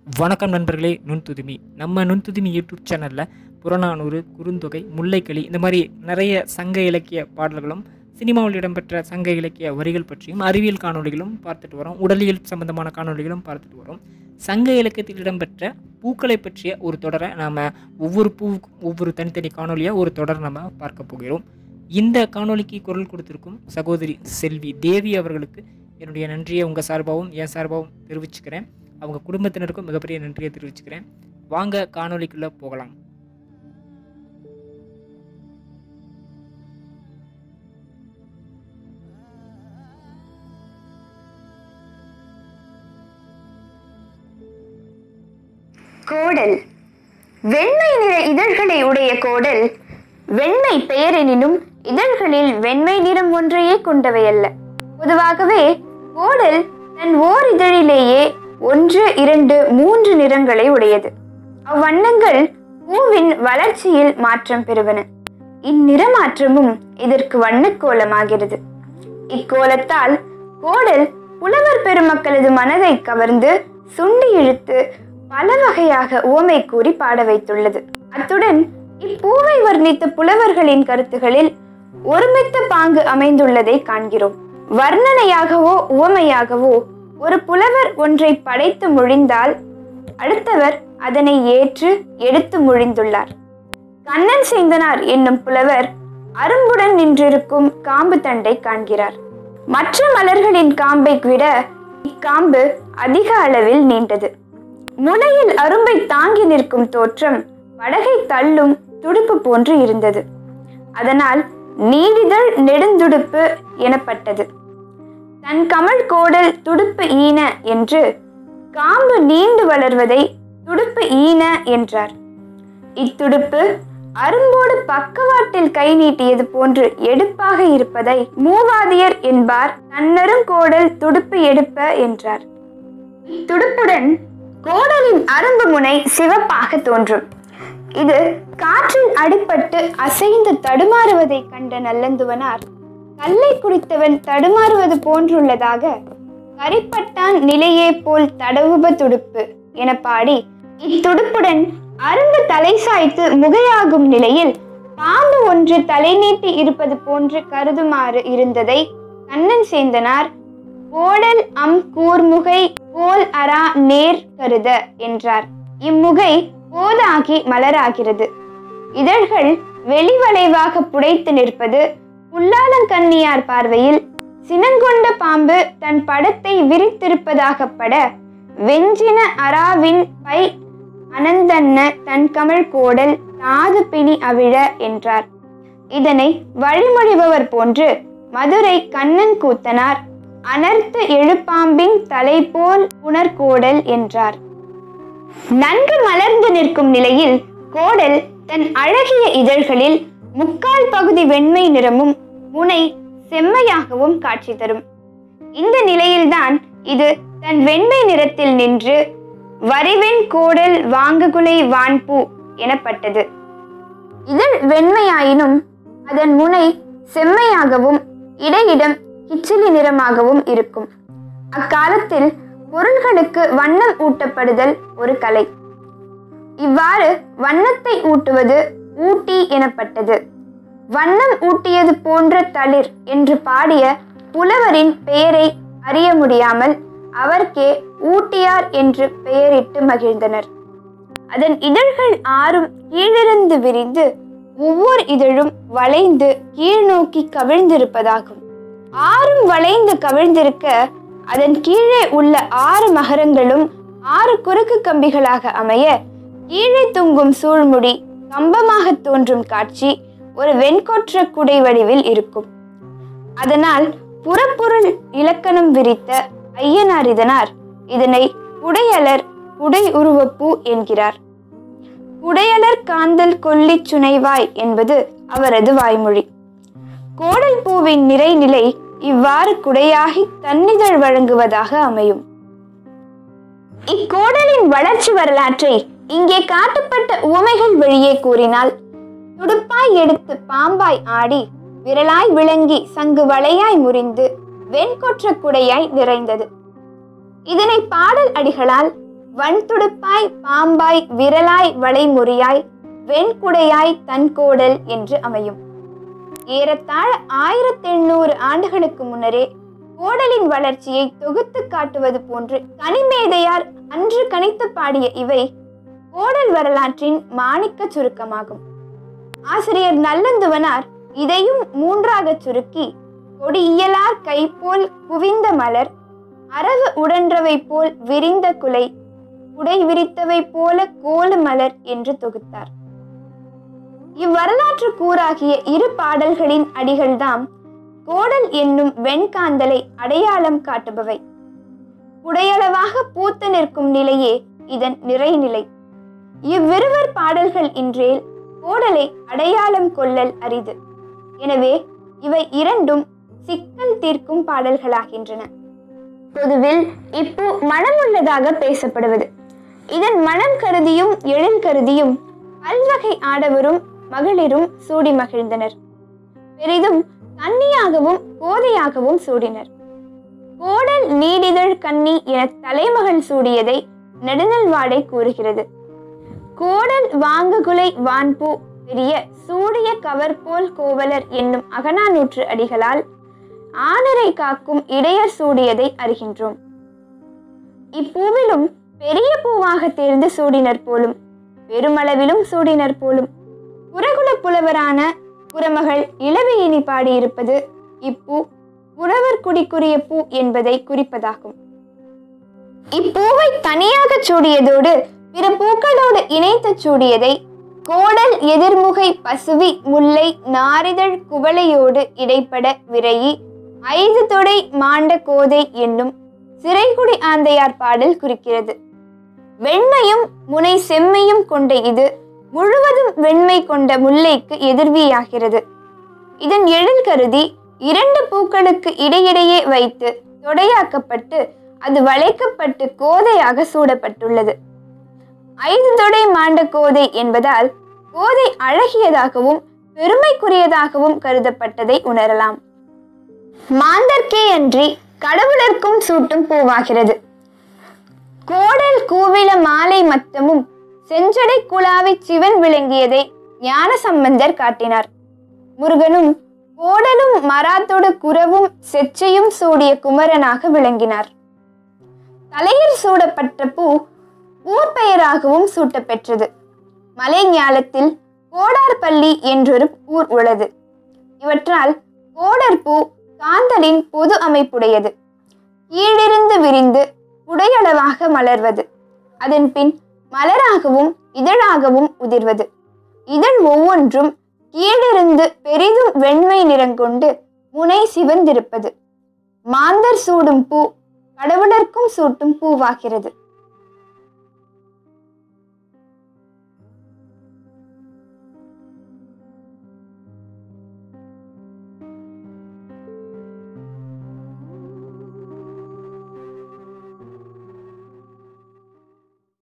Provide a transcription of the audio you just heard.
வணக்கம் நண்பர்களே நுண்துதுமி நம்ம நுண்துதுமி யூடியூப் சேனலில் புறநானூறு குறுந்தொகை முல்லைக்கிளி இந்த மாதிரி நிறைய சங்க இலக்கிய பாடல்களும் சினிமாவில் இடம்பெற்ற சங்க இலக்கிய வரிகள் பற்றியும் அறிவியல் காணொளிகளும் பார்த்துட்டு வரோம் உடலியல் சம்பந்தமான காணொளிகளும் பார்த்துட்டு வரோம் சங்க இலக்கியத்தில் இடம்பெற்ற பூக்களை பற்றிய ஒரு தொடரை நாம் ஒவ்வொரு பூவுக்கும் ஒவ்வொரு தனித்தனி காணொளியாக ஒரு தொடர் நம்ம பார்க்க போகிறோம் இந்த காணொளிக்கு குரல் கொடுத்திருக்கும் சகோதரி செல்வி தேவி அவர்களுக்கு என்னுடைய நன்றியை உங்கள் சார்பாகவும் என் சார்பாகவும் தெரிவிச்சுக்கிறேன் அவங்க குடும்பத்தினருக்கும் மிகப்பெரிய நன்றியை தெரிவிச்சுக்கிறேன் வாங்க காணொளிக்குள்ளே போகலாம் கோடல் வெண்மை நிற இதழ்களை உடைய கோடல் வெண்மை பெயரெனினும் இதழ்களில் வெண்மை நிறம் ஒன்றையே கொண்டவையல்ல பொதுவாகவே கோடல் தன் ஓர் இதழிலேயே ஒன்று இரண்டு மூன்று நிறங்களை உடையது அவ்வண்ணங்கள் பூவின் வளர்ச்சியில் மாற்றம் பெறுவன இந்நிறமாற்றமும் இதற்கு வண்ணக்கோலமாகிறது இக்கோலத்தால் கோடல் புலவர் பெருமக்களது மனதை கவர்ந்து சுண்டி இழுத்து பல வகையாக உவமை கூறி பாட வைத்துள்ளது அத்துடன் இப்பூவை வர்ணித்த புலவர்களின் கருத்துகளில் ஒருமித்த பாங்கு அமைந்துள்ளதை காண்கிறோம் வர்ணனையாகவோ உவமையாகவோ ஒரு புலவர் ஒன்றை படைத்து மொழிந்தால் அடுத்தவர் அதனை ஏற்று எடுத்து மொழிந்துள்ளார் கண்ணன் சேந்தனார் என்னும் புலவர் அரும்புடன் நின்றிருக்கும் காம்பு தண்டை காண்கிறார் மற்ற மலர்களின் காம்பை விட இக்காம்பு அதிக அளவில் நீண்டது முனையில் அரும்பை தாங்கி நிற்கும் தோற்றம் படகை தள்ளும் துடுப்பு போன்று இருந்தது அதனால் நீடிதழ் நெடுந்துடுப்பு எனப்பட்டது தன் கமல் கோடல் துடுப்பு ஈன என்று காம்பு நீண்டு வளர்வதை துடுப்பு ஈன என்றார் இத்துடுப்பு அரும்போடு பக்கவாட்டில் கை நீட்டியது போன்று எடுப்பாக இருப்பதை மூவாதியர் என்பார் தன்னரும் கோடல் துடுப்பு எடுப்ப என்றார் இத்துடுப்புடன் கோடலின் அரும்பு முனை சிவப்பாக தோன்றும் இது காற்றில் அடிபட்டு அசைந்து தடுமாறுவதை கண்ட நல்லந்துவனார் கல்லை குடித்தவன் தடுமாறுவது போன்றுள்ளதாக கரிப்பட்டான் நிலையே போல் தடவுப துடுப்பு என பாடி இத்துடுப்புடன் அரும்பு தலை சாய்த்து முகையாகும் நிலையில் பாம்பு ஒன்று தலை நீட்டி இருப்பது போன்று கருதுமாறு இருந்ததை கண்ணன் சேந்தனார் கோடல் அம் கூர்முகை போல் அரா நேர் கருத என்றார் இம்முகை போதாகி மலராகிறது இதழ்கள் வெளிவளைவாக புடைத்து நிற்பது புல்லாலங்கண்ணியார் பார்வையில் சினங்கொண்ட பாம்பு தன் படத்தை விரித்திருப்பதாகப்பட வெஞ்சின அராவின் பை அனந்தன்ன தன் கமல் கோடல் தாது பிணி அவிழ என்றார் இதனை வழிமொழிபவர் போன்று மதுரை கண்ணன் கூத்தனார் அனர்த்த எழுப்பாம்பின் தலை போல் புனர்கோடல் என்றார் நன்கு மலர்ந்து நிற்கும் நிலையில் கோடல் தன் அழகிய இதழ்களில் முக்கால் பகுதி வெண்மை நிறமும் முனை செம்மையாகவும் காட்சி தரும் இந்த நிலையில்தான் இது தன் வெண்மை நிறத்தில் நின்று வரிவெண் கோடல் வாங்குகுலை வான்பூ எனப்பட்டது இதழ் வெண்மையாயினும் அதன் முனை செம்மையாகவும் இடையிடம் கிச்சிலி நிறமாகவும் இருக்கும் அக்காலத்தில் பொருள்களுக்கு வண்ணம் ஊட்டப்படுதல் ஒரு கலை இவ்வாறு வண்ணத்தை ஊட்டுவது ஊட்டி எனப்பட்டது வண்ணம் ஊட்டியது போன்ற தளிர் என்று பாடிய புலவரின் பெயரை அறிய முடியாமல் அவர்க்கே ஊட்டியார் என்று பெயரிட்டு மகிழ்ந்தனர் அதன் இதழ்கள் ஆறும் கீழிருந்து விரிந்து ஒவ்வொரு இதழும் வளைந்து கீழ் நோக்கி கவிழ்ந்திருப்பதாகும் ஆறும் வளைந்து கவிழ்ந்திருக்க அதன் கீழே உள்ள ஆறு மகரங்களும் ஆறு குறுக்கு கம்பிகளாக அமைய கீழே தொங்கும் சூழ்முடி கம்பமாக தோன்றும் காட்சி ஒரு வெண்கொற்ற குடை வடிவில் இருக்கும் அதனால் புறப்பொருள் இலக்கணம் விரித்த ஐயனார் இதனார் இதனை குடையலர் குடை உருவப்பூ என்கிறார் குடையலர் காந்தல் கொல்லிச் சுனைவாய் என்பது அவரது வாய்மொழி கோடல் பூவின் நிறைநிலை இவ்வாறு குடையாகி தன்னிதழ் வழங்குவதாக அமையும் இக்கோடலின் வளர்ச்சி வரலாற்றை இங்கே காட்டப்பட்ட உவமைகள் வழியே கூறினால் துடுப்பாய் எடுத்து பாம்பாய் ஆடி விரலாய் விளங்கி சங்கு வளையாய் முறிந்து வெண்கொற்ற குடையாய் நிறைந்தது இதனை பாடல் அடிகளால் வன்துடுப்பாய் பாம்பாய் விரலாய் வளைமுறியாய் வெண்குடையாய் தன்கோடல் என்று அமையும் ஏறத்தாழ ஆயிரத்தி எண்ணூறு ஆண்டுகளுக்கு முன்னரே கோடலின் வளர்ச்சியை தொகுத்து காட்டுவது போன்று கனிமேதையார் அன்று கணித்து பாடிய இவை கோடல் வரலாற்றின் மாணிக்க சுருக்கமாகும் ஆசிரியர் நல்லந்துவனார் இதையும் மூன்றாகச் சுருக்கி கொடியியலார் கைபோல் குவிந்த மலர் அரவு உடன்றவை போல் விரிந்த குலை குடை விரித்தவை போல கோலு மலர் என்று தொகுத்தார் இவ்வரலாற்று கூறாகிய இரு பாடல்களின் அடிகள்தாம் கோடல் என்னும் வெண்காந்தலை அடையாளம் காட்டுபவை குடையளவாக பூத்து நிற்கும் நிலையே இதன் நிறைநிலை இவ்விருவர் பாடல்கள் இன்றேல் கோடலை அடையாளம் கொள்ளல் அரிது எனவே இவை இரண்டும் சிக்கல் தீர்க்கும் பாடல்களாகின்றன பொதுவில் இப்போ மனமுள்ளதாக பேசப்படுவது இதன் மனம் கருதியும் எழில் கருதியும் பல்வகை ஆடவரும் மகளிரும் சூடி மகிழ்ந்தனர் பெரிதும் கன்னியாகவும் கோதையாகவும் சூடினர் கோடல் நீடிதழ் கன்னி என தலைமகள் சூடியதை நெடுநல் வாடை கூறுகிறது கோடல் வாங்குகுலை வான்பூ பெரிய சூடிய கவர்போல் கோவலர் என்னும் அகனானூற்று அடிகளால் ஆனரை காக்கும் இடையர் சூடியதை அறிகின்றோம் இப்பூவிலும் பெரிய பூவாக தேர்ந்து சூடினர் போலும் பெருமளவிலும் சூடினர் போலும் குரகுல புலவரான குரமகள் இளவையினி பாடியிருப்பது இப்பூ குறவர் குடிக்குரிய பூ என்பதை குறிப்பதாகும் இப்பூவை தனியாக சூடியதோடு பிற பூக்களோடு இணைத்து சூடியதை கோடல் எதிர்முகை பசுவி முல்லை நாரிதழ் குவளையோடு இடைப்பட விரையி ஐந்து தொடை மாண்ட கோதை என்னும் சிறைகுடி ஆந்தையார் பாடல் குறிக்கிறது வெண்மையும் முனை செம்மையும் கொண்ட இது முழுவதும் வெண்மை கொண்ட முல்லைக்கு எதிர்வியாகிறது இதன் எழில் கருதி இரண்டு பூக்களுக்கு இடையிடையே வைத்து தொடையாக்கப்பட்டு அது வளைக்கப்பட்டு கோதையாக சூடப்பட்டுள்ளது ஐந்து தொடை மாண்ட கோதை என்பதால் கோதை அழகியதாகவும் பெருமைக்குரியதாகவும் கருதப்பட்டதை உணரலாம் மாந்தர்க்கே அன்றி கடவுளர்க்கும் சூட்டும் பூவாகிறது கோடல் கூவில மாலை மத்தமும் செஞ்சடை குழாவி சிவன் விளங்கியதை ஞான சம்பந்தர் காட்டினார் முருகனும் கோடலும் மராத்தோடு குரவும் செச்சையும் சூடிய குமரனாக விளங்கினார் தலையில் சூடப்பட்ட பூ ஊர் பெயராகவும் சூட்டப்பெற்றது மலை ஞாலத்தில் கோடார்பள்ளி என்றொரு ஊர் உள்ளது இவற்றால் கோடற்பூ காந்தலின் பொது அமைப்புடையது கீழிருந்து விரிந்து உடையளவாக மலர்வது அதன் பின் மலராகவும் இதழாகவும் உதிர்வது இதழ் ஒவ்வொன்றும் கீழிருந்து பெரிதும் வெண்மை நிறங்கொண்டு முனை சிவந்திருப்பது மாந்தர் சூடும் பூ கடவுளர்க்கும் சூட்டும் பூவாகிறது